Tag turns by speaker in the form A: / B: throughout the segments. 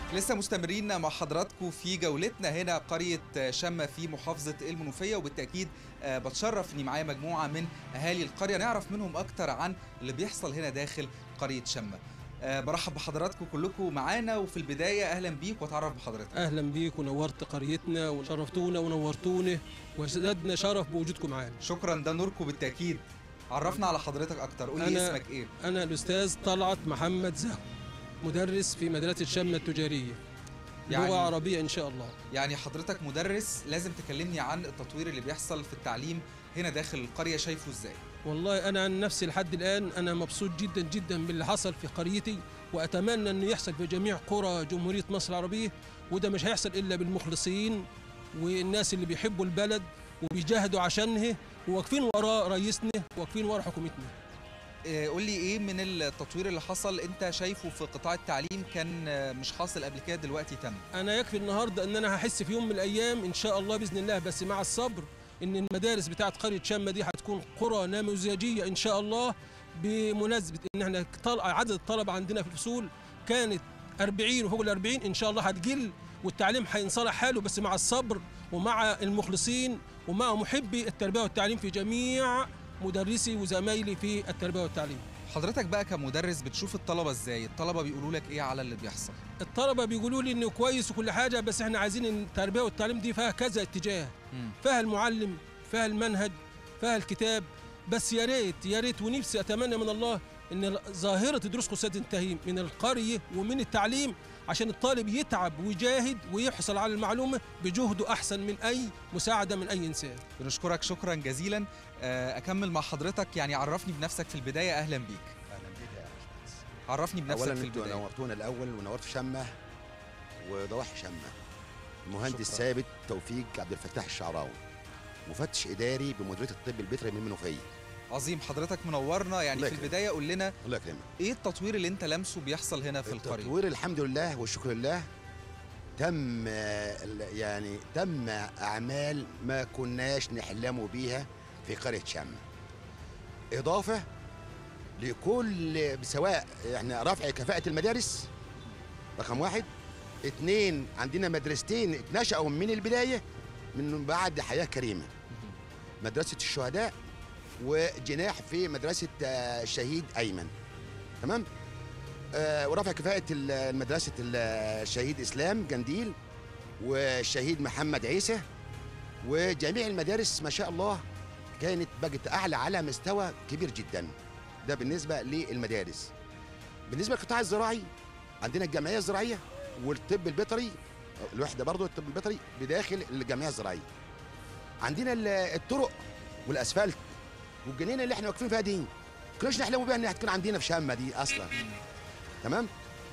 A: لسه مستمرين مع حضراتكم في جولتنا هنا قرية شمة في محافظة المنوفية وبالتأكيد آه، بتشرف اني معايا مجموعة من أهالي القرية نعرف منهم أكتر عن اللي بيحصل هنا داخل قرية شمة آه، برحب بحضراتكم كلكم معانا وفي البداية أهلا بيك وأتعرف بحضرتك
B: اهلا بيك ونورت قريتنا وشرفتونا ونورتونا وزادنا شرف بوجودكم معانا
A: شكرا ده نوركم بالتأكيد عرفنا على حضرتك أكتر قول لي
B: أنا-
A: اسمك إيه
B: انا الاستاذ طلعت محمد زهو مدرس في مدرسه شمه التجاريه
A: يعني-
B: لغه عربيه ان شاء الله
A: يعني حضرتك مدرس لازم تكلمني عن التطوير اللي بيحصل في التعليم هنا داخل القرية شايفه إزاي
B: والله انا عن نفسي لحد الان انا مبسوط جدا جدا باللي حصل في قريتي واتمنى انه يحصل في جميع قرى جمهوريه مصر العربيه وده مش هيحصل الا بالمخلصين والناس اللي بيحبوا البلد وبيجاهدوا عشانها وواقفين وراء رئيسنا واقفين وراء حكومتنا
A: آه، قول لي ايه من التطوير اللي حصل انت شايفه في قطاع التعليم كان آه، مش حاصل قبل كده دلوقتي تم
B: انا يكفي النهارده ان انا هحس في يوم من الايام ان شاء الله باذن الله بس مع الصبر ان المدارس بتاعت قريه شامه دي هتكون قرى نموذجيه ان شاء الله بمناسبه ان احنا طل- عدد الطلبه عندنا في الفصول كانت 40 وفوق ال 40 ان شاء الله هتقل والتعليم هينصلح حاله بس مع الصبر ومع المخلصين ومع محبي التربيه والتعليم في جميع مدرسي وزمايلي في التربيه والتعليم
A: حضرتك بقى كمدرس بتشوف الطلبه ازاي الطلبه بيقولوا لك ايه على اللي بيحصل
B: الطلبه بيقولوا لي انه كويس وكل حاجه بس احنا عايزين إن التربيه والتعليم دي فيها كذا اتجاه
A: مم.
B: فيها المعلم فيها المنهج فيها الكتاب بس يا ريت يا ريت ونفسي اتمنى من الله ان ظاهره دروس قصاد تنتهي من القريه ومن التعليم عشان الطالب يتعب ويجاهد ويحصل على المعلومه بجهده احسن من اي مساعده من اي انسان
A: بنشكرك شكرا جزيلا آه، اكمل مع حضرتك يعني عرفني بنفسك في البدايه اهلا بيك
C: اهلا بيك يا باشمهندس
A: عرفني بنفسك
C: اولا
A: في
C: انتوا
A: البدايه
C: نورتونا الاول ونورت شمه وضواحي شمه المهندس
A: شكراً.
C: ثابت توفيق عبد الفتاح الشعراوي مفتش اداري بمديريه الطب البيطري من المنوفيه
A: عظيم حضرتك منورنا يعني
C: الله
A: في
C: يكرمك.
A: البدايه قول لنا
C: الله يكرمك
A: ايه التطوير اللي انت لامسه بيحصل هنا في القريه
C: التطوير الحمد لله والشكر لله تم آه، ال- يعني تم اعمال ما كناش نحلموا بيها في قريه شمه اضافه لكل سواء احنا رفع كفاءه المدارس رقم واحد اتنين عندنا مدرستين اتنشأوا من البدايه من بعد حياه كريمه مدرسه الشهداء وجناح في مدرسه آه، الشهيد ايمن تمام آه، ورفع كفاءة ال- مدرسة ال- الشهيد إسلام جنديل والشهيد محمد عيسى وجميع المدارس ما شاء الله كانت بقت أعلى على مستوى كبير جدا ده بالنسبة للمدارس بالنسبة للقطاع الزراعي عندنا الجمعية الزراعية والطب البيطري الوحدة برضو الطب البيطري بداخل الجمعية الزراعية عندنا ال- الطرق والأسفلت والجنينة اللي احنا واقفين فيها دي كناش نحلموا بيها انها تكون عندنا في شامة دي أصلا تمام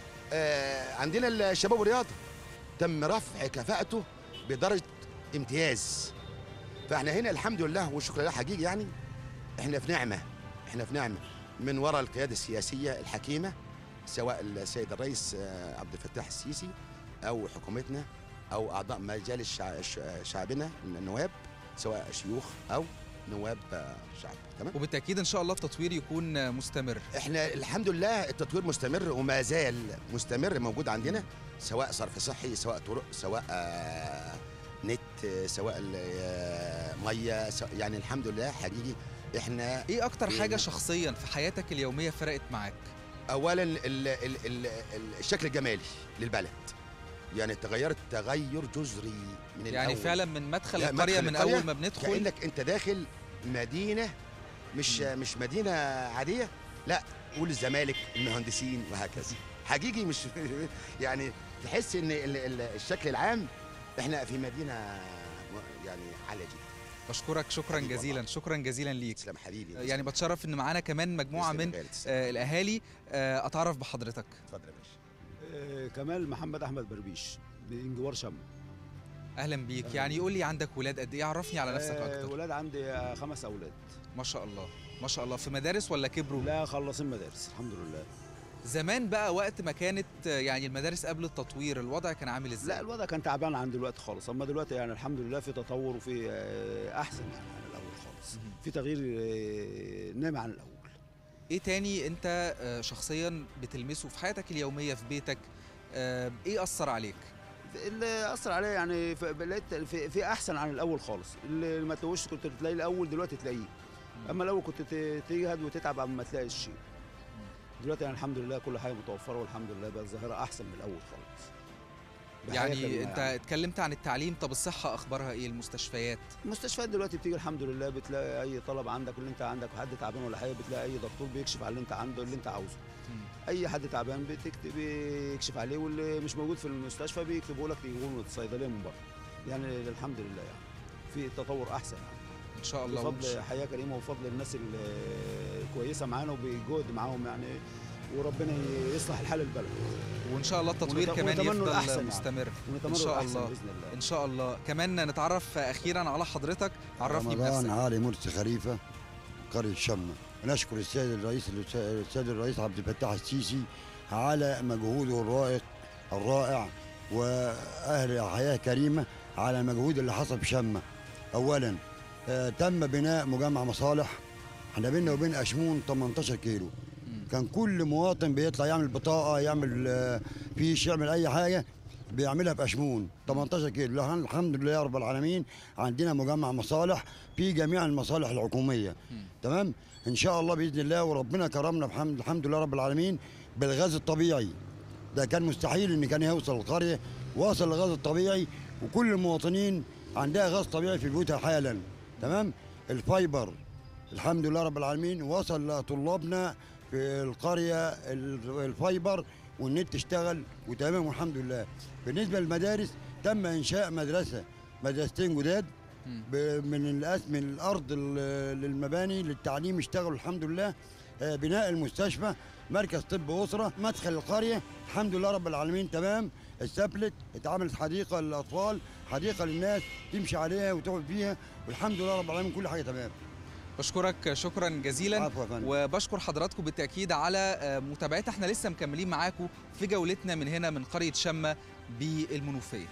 C: آه عندنا الشباب والرياضه تم رفع كفاءته بدرجه امتياز فاحنا هنا الحمد لله والشكر لله حقيقي يعني احنا في نعمه احنا في نعمه من وراء القياده السياسيه الحكيمه سواء السيد الرئيس آه، عبد الفتاح السيسي او حكومتنا او اعضاء مجالس شع- ش- شعبنا النواب سواء شيوخ او نواب آه، شعب تمام
A: وبالتاكيد ان شاء الله التطوير يكون آه، مستمر
C: احنا الحمد لله التطوير مستمر وما زال مستمر موجود عندنا سواء صرف صحي سواء طرق سواء آه، نت آه، سواء ال- آه، ميه سواء يعني الحمد لله حقيقي احنا
A: ايه اكتر
C: إيه
A: حاجه
C: نعم.
A: شخصيا في حياتك اليوميه فرقت معاك
C: اولا ال ال ال ال الشكل الجمالي للبلد يعني تغيرت تغير جذري من
A: يعني
C: الأول.
A: فعلا من مدخل
C: لا،
A: القريه
C: مدخل
A: من
C: القرية
A: اول ما بندخل
C: كانك انت داخل مدينه مش مش مدينه عاديه لا قول الزمالك المهندسين وهكذا حقيقي مش يعني تحس ان ال- ال- الشكل العام احنا في مدينه يعني عاليه جدا
A: بشكرك شكرا
C: حبيبي
A: جزيلا
C: والله.
A: شكرا جزيلا ليك
C: تسلم حبيبي
A: يعني بتشرف ان معانا كمان مجموعه
C: تسلم
A: من
C: يا غالي، تسلم.
A: آه، الاهالي آه، اتعرف بحضرتك
C: اتفضل يا باشا
D: آه، كمال محمد احمد بربيش من جوار شم
A: اهلا بيك
D: أهلاً
A: يعني
D: بيك.
A: قول لي عندك ولاد قد ايه عرفني على نفسك
D: آه،
A: اكتر
D: ولاد عندي آه، خمس اولاد
A: ما شاء الله ما شاء الله في مدارس ولا كبروا
D: لا خلصين مدارس الحمد لله
A: زمان بقى وقت ما كانت آه، يعني المدارس قبل التطوير الوضع كان عامل ازاي
D: لا الوضع كان تعبان عن دلوقتي خالص اما دلوقتي يعني الحمد لله في تطور وفي آه، احسن يعني عن الاول خالص
A: مهم.
D: في تغيير آه، ناعم عن الاول
A: ايه تاني انت آه، شخصيا بتلمسه في حياتك اليوميه في بيتك آه، ايه اثر عليك
D: اللي اثر عليا يعني ف- لقيت في, في احسن عن الاول خالص اللي ما تلاقوش كنت تلاقيه الاول دلوقتي تلاقيه اما الاول كنت ت- تجهد وتتعب قبل ما تلاقي الشيء دلوقتي يعني الحمد لله كل حاجه متوفره والحمد لله بقى الظاهره احسن من الاول خالص بحياة
A: يعني
D: الله
A: انت
D: يعني.
A: اتكلمت عن التعليم طب الصحه اخبارها ايه المستشفيات
D: المستشفيات دلوقتي بتيجي الحمد لله بتلاقي اي طلب عندك اللي انت عندك حد تعبان ولا حاجه بتلاقي اي دكتور بيكشف على اللي انت عنده اللي انت عاوزه اي حد تعبان بتكتب بيكشف عليه واللي مش موجود في المستشفى بيكتبوا لك تجيبوه من الصيدليه من بره يعني الحمد لله يعني في تطور احسن يعني
A: ان شاء الله وإن
D: بفضل
A: شاء-
D: حياه كريمه وفضل الناس ال- الكويسه معانا وبيجهد معاهم يعني وربنا يصلح الحال البلد
A: وان شاء الله التطوير
D: ونت-
A: كمان
D: ونتمنى
A: يفضل
D: الأحسن يعني.
A: مستمر
D: ونتمنى
A: إن شاء
D: الأحسن
A: الله.
D: باذن الله
A: ان شاء الله كمان نتعرف اخيرا على حضرتك عرفني
E: رمضان
A: بنفسك
E: علي مرسي خليفة قرية شمة نشكر السيد الرئيس السيد الرئيس عبد الفتاح السيسي على مجهوده الرائق الرائع وأهل حياة كريمة على المجهود اللي حصل في شمة أولا آه، تم بناء مجمع مصالح احنا بينا وبين أشمون 18 كيلو كان كل مواطن بيطلع يعمل بطاقة يعمل آه، فيش يعمل أي حاجة بيعملها في أشمون 18 كيلو لحن- الحمد لله يا رب العالمين عندنا مجمع مصالح في جميع المصالح الحكومية تمام إن شاء الله بإذن الله وربنا كرمنا بحمد الحمد لله رب العالمين بالغاز الطبيعي ده كان مستحيل ان كان يوصل القريه وصل الغاز الطبيعي وكل المواطنين عندها غاز طبيعي في بيوتها حالا تمام الفايبر الحمد لله رب العالمين وصل لطلابنا في القريه ال- الفايبر والنت اشتغل وتمام والحمد لله بالنسبه للمدارس تم انشاء مدرسه مدرستين جداد
A: مم.
E: ب- من الأس- من الارض ال- للمباني للتعليم اشتغلوا الحمد لله آه، بناء المستشفى مركز طب اسره مدخل القريه الحمد لله رب العالمين تمام اتسفلت اتعملت حديقه للاطفال حديقه للناس تمشي عليها وتقعد فيها والحمد لله رب العالمين كل حاجه تمام
A: بشكرك شكرا جزيلا
E: عفوا يا فندم.
A: وبشكر حضراتكم بالتاكيد على آه، متابعتنا احنا لسه مكملين معاكم في جولتنا من هنا من قريه شمه بالمنوفيه